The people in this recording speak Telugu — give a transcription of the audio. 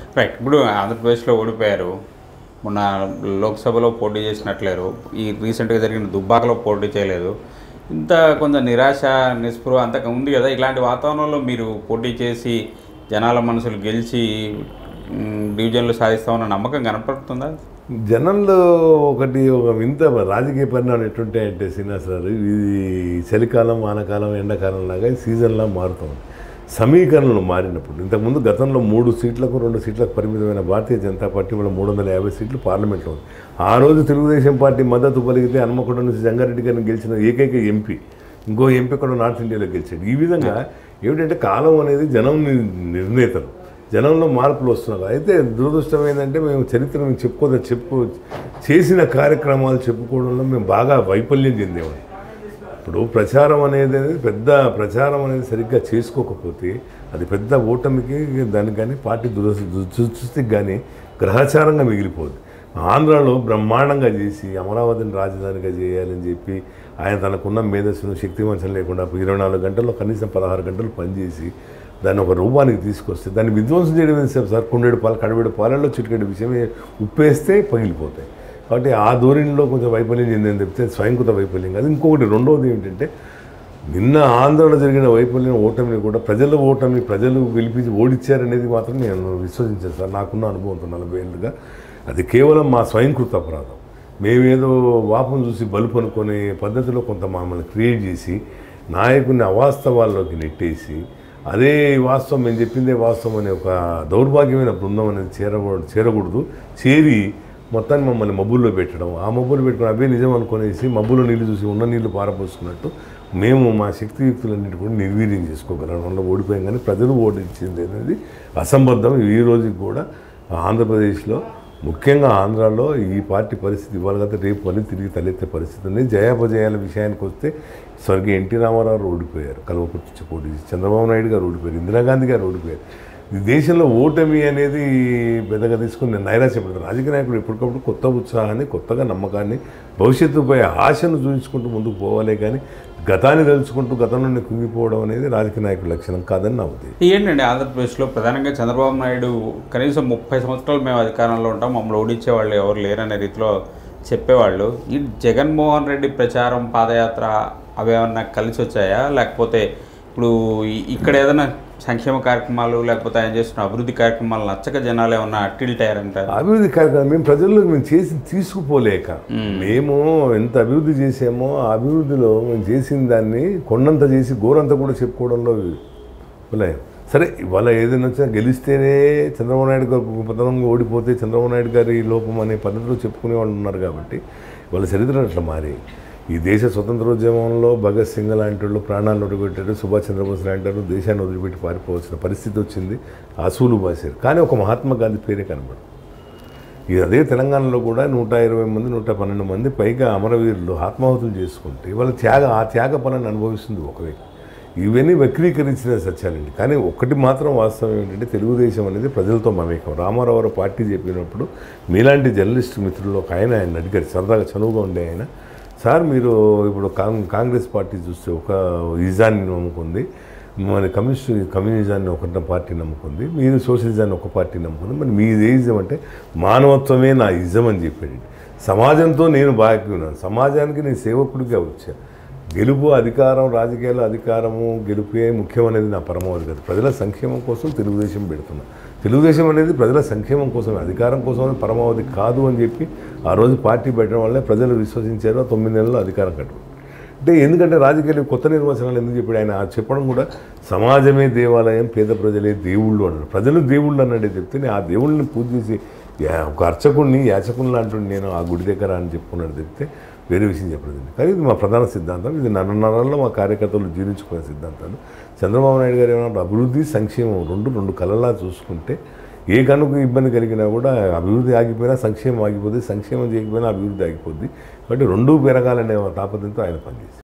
రైట్ ఇప్పుడు ఆంధ్రప్రదేశ్లో ఓడిపోయారు మొన్న లోక్సభలో పోటీ చేసినట్లేరు ఈ రీసెంట్గా జరిగిన దుబ్బాకలో పోటీ చేయలేదు ఇంత కొంచెం నిరాశ నిస్పృహ అంతగా ఉంది కదా ఇలాంటి వాతావరణంలో మీరు పోటీ చేసి జనాల మనసులు గెలిచి మ్, డివిజన్లు సాధిస్తామన్న నమ్మకం కనపడుతుందా జనంలో ఒకటి ఒక వింత రాజకీయ పరిణామాలు ఎట్లుంటాయంటే శ్రీనివాస్ గారు ఇది చలికాలం వానకాలం ఎండాకాలం లాగా ఈ సీజన్లా మారుతుంది సమీకరణలు మారినప్పుడు ఇంతకుముందు గతంలో మూడు సీట్లకు రెండు సీట్లకు పరిమితమైన భారతీయ జనతా పార్టీ వాళ్ళ మూడు వందల యాభై సీట్లు పార్లమెంట్లో ఉంది ఆ రోజు తెలుగుదేశం పార్టీ మద్దతు పలికితే హన్మకొండ నుంచి జంగారెడ్డి గారిని గెలిచిన ఏకైక ఎంపీ ఇంకో ఎంపీ కూడా నార్త్ ఇండియాలో గెలిచాడు ఈ విధంగా ఏమిటంటే కాలం అనేది జనం ని- నిర్ణేతలు జనంలో మార్పులు వస్తున్నారు అయితే దురదృష్టం ఏంటంటే మేము చరిత్ర మేము చెప్పుకోదా చెప్పు చేసిన కార్యక్రమాలు చెప్పుకోవడంలో మేము బాగా వైఫల్యం చెందేవాళ్ళం ఇప్పుడు ప్రచారం అనేది పెద్ద ప్రచారం అనేది సరిగ్గా చేసుకోకపోతే అది పెద్ద ఓటమికి దానికి కానీ పార్టీ దురస్థి దుస్థితికి కానీ గ్రహచారంగా మిగిలిపోదు ఆంధ్రాలో బ్రహ్మాండంగా చేసి అమరావతిని రాజధానిగా చేయాలని చెప్పి ఆయన తనకున్న మేధస్సును శక్తివంచం లేకుండా ఇరవై నాలుగు గంటల్లో కనీసం పదహారు గంటలు పనిచేసి దాన్ని ఒక రూపానికి తీసుకొస్తే దాన్ని విధ్వంసం చేయడం ఏంటి సార్ కుండేడు పాలు కడవేడు పాలల్లో చిటికెడు విషయమే ఉప్పేస్తే పగిలిపోతాయి కాబట్టి ఆ ధోరణిలో కొంచెం వైఫల్యం చెందని చెప్తే స్వయంకృత వైఫల్యం కాదు ఇంకొకటి రెండవది ఏంటంటే నిన్న ఆంధ్రలో జరిగిన వైఫల్యం ఓటమిని కూడా ప్రజల ఓటమి ప్రజలు గెలిపించి ఓడిచ్చారనేది మాత్రం నేను విశ్వసించాను సార్ నాకున్న అనుభవంతో నలభై ఏళ్ళుగా అది కేవలం మా స్వయంకృత అపరాధం మేమేదో వాపం చూసి బలుపు అనుకునే పద్ధతిలో కొంత మమ్మల్ని క్రియేట్ చేసి నాయకుడిని అవాస్తవాల్లోకి నెట్టేసి అదే వాస్తవం మేము చెప్పిందే వాస్తవం అనే ఒక దౌర్భాగ్యమైన బృందం అనేది చేరకూడదు చేరకూడదు చేరి మొత్తాన్ని మమ్మల్ని మబ్బుల్లో పెట్టడం ఆ మబ్బులు పెట్టుకుని అవే నిజం అనుకునేసి మబ్బులో నీళ్లు చూసి ఉన్న నీళ్లు పారపోసుకున్నట్టు మేము మా శక్తియుక్తులన్నిటి కూడా నిర్వీర్యం చేసుకోగలం వల్ల ఓడిపోయాం కానీ ప్రజలు ఓడించింది అనేది అసంబద్ధం ఈ రోజుకి కూడా ఆంధ్రప్రదేశ్లో ముఖ్యంగా ఆంధ్రాలో ఈ పార్టీ పరిస్థితి ఇవాళ కదా రేపు మళ్ళీ తిరిగి తలెత్తే పరిస్థితి ఉంది జయాపజయాల విషయానికి వస్తే స్వర్గీయ ఎన్టీ రామారావు ఓడిపోయారు కల్వకుర్తి పోటీ చేసి చంద్రబాబు నాయుడు గారు ఓడిపోయారు ఇందిరాగాంధీ గారు ఓడిపోయారు ఈ దేశంలో ఓటమి అనేది పెద్దగా తీసుకుని నేను నైరాశ్యపడతాను రాజకీయ నాయకుడు ఎప్పటికప్పుడు కొత్త ఉత్సాహాన్ని కొత్తగా నమ్మకాన్ని భవిష్యత్తుపై ఆశను చూపించుకుంటూ ముందుకు పోవాలే కానీ గతాన్ని తెలుసుకుంటూ గతం నుండి కుంగిపోవడం అనేది రాజకీయ నాయకుల లక్షణం కాదని నా ఉద్దేశం ఏంటండి ఆంధ్రప్రదేశ్లో ప్రధానంగా చంద్రబాబు నాయుడు కనీసం ముప్పై సంవత్సరాలు మేము అధికారంలో ఉంటాం మమ్మల్ని ఓడించే వాళ్ళు ఎవరు లేరనే రీతిలో చెప్పేవాళ్ళు ఈ జగన్మోహన్ రెడ్డి ప్రచారం పాదయాత్ర అవి ఏమన్నా కలిసి వచ్చాయా లేకపోతే ఇప్పుడు ఈ- ఇక్కడ ఏదైనా సంక్షేమ కార్యక్రమాలు లేకపోతే ఆయన చేస్తున్న అభివృద్ధి కార్యక్రమాలు నచ్చక జనాలు ఏమన్నా టిల్ట్ అయ్యారంటారు అభివృద్ధి కార్యక్రమం మేము ప్రజల్లోకి మేము చేసి తీసుకుపోలేక మేము ఎంత అభివృద్ధి చేసామో ఆ అభివృద్ధిలో మేము చేసిన దాన్ని కొండంత చేసి గోరంత కూడా చెప్పుకోవడంలో విఫలయ్యాం. సరే ఇవాళ ఏదైనా వచ్చినా గెలిస్తేనే చంద్రబాబు నాయుడు గారు గొప్పతనంగా ఓడిపోతే చంద్రబాబు నాయుడు గారి లోపం అనే పద్ధతిలో చెప్పుకునే వాళ్ళు ఉన్నారు కాబట్టి వాళ్ళ చరిత్ర అట్లా మారి ఈ దేశ స్వతంత్రోద్యమంలో భగత్ సింగ్ లాంటి వాళ్ళు ప్రాణాలు వదిలిపెట్టారు సుభాష్ చంద్రబోస్ లాంటి వాళ్ళు దేశాన్ని వదిలిపెట్టి పారిపోవాల్సిన పరిస్థితి వచ్చింది అసూలు బాసారు కానీ ఒక మహాత్మా గాంధీ పేరే కనబడదు ఇది అదే తెలంగాణలో కూడా నూట ఇరవై మంది నూట పన్నెండు మంది పైగా అమరవీరులు ఆత్మాహుతులు చేసుకుంటే వాళ్ళ త్యాగ ఆ త్యాగ పనులను అనుభవిస్తుంది ఒక వ్యక్తి ఇవన్నీ వక్రీకరించిన సత్యాలండి కానీ ఒకటి మాత్రం వాస్తవం ఏంటంటే తెలుగుదేశం అనేది ప్రజలతో మమేకం రామారావు గారు పార్టీ చెప్పినప్పుడు మీలాంటి జర్నలిస్ట్ మిత్రులు ఒక ఆయన ఆయన అడిగారు సరదాగా చనువుగా ఉండే ఆయన సార్ మీరు ఇప్పుడు కాంగ్ కాంగ్రెస్ పార్టీ చూస్తే ఒక ఇజాన్ని నమ్ముకుంది మన కమ్యూనిస్ట్ కమ్యూనిజాన్ని ఒక పార్టీ నమ్ముకుంది మీరు సోషలిజాన్ని ఒక పార్టీ నమ్ముకుంది మరి మీది ఏ ఇజం అంటే మానవత్వమే నా ఇజం అని చెప్పాడు సమాజంతో నేను బాగా ఉన్నాను సమాజానికి నేను సేవకుడిగా వచ్చాను గెలుపు అధికారం రాజకీయాలు అధికారము గెలుపే ముఖ్యం అనేది నా పరమావధి కాదు ప్రజల సంక్షేమం కోసం తెలుగుదేశం పెడుతున్నా తెలుగుదేశం అనేది ప్రజల సంక్షేమం కోసం అధికారం కోసం పరమావధి కాదు అని చెప్పి ఆ రోజు పార్టీ పెట్టడం వల్లే ప్రజలు విశ్వసించారు ఆ తొమ్మిది నెలల్లో అధికారం కట్టుకున్నారు అంటే ఎందుకంటే రాజకీయాలు కొత్త నిర్వచనాలు ఎందుకు చెప్పాడు ఆయన ఆ చెప్పడం కూడా సమాజమే దేవాలయం పేద ప్రజలే దేవుళ్ళు అన్నాడు ప్రజలు దేవుళ్ళు అన్నాడే చెప్తే నేను ఆ దేవుళ్ళని పూజ చేసి యా- ఒక అర్చకుడిని యాచకుని లాంటి నేను ఆ గుడి దగ్గర అని చెప్పుకున్నాడు చెప్తే వేరే విషయం చెప్పలేదు కానీ ఇది మా ప్రధాన సిద్ధాంతం ఇది నరనరాల్లో మా కార్యకర్తలు జీర్ణించుకునే సిద్ధాంతాలు చంద్రబాబు నాయుడు గారు ఏమన్నా అభివృద్ధి సంక్షేమం రెండు రెండు కళలా చూసుకుంటే ఏ కనుక ఇబ్బంది కలిగినా కూడా అభివృద్ధి ఆగిపోయినా సంక్షేమం ఆగిపోద్ది సంక్షేమం చేయకపోయినా అభివృద్ధి ఆగిపోద్ది కాబట్టి రెండూ పెరగాలనే తాపత్రంతో ఆయన పనిచేస్తారు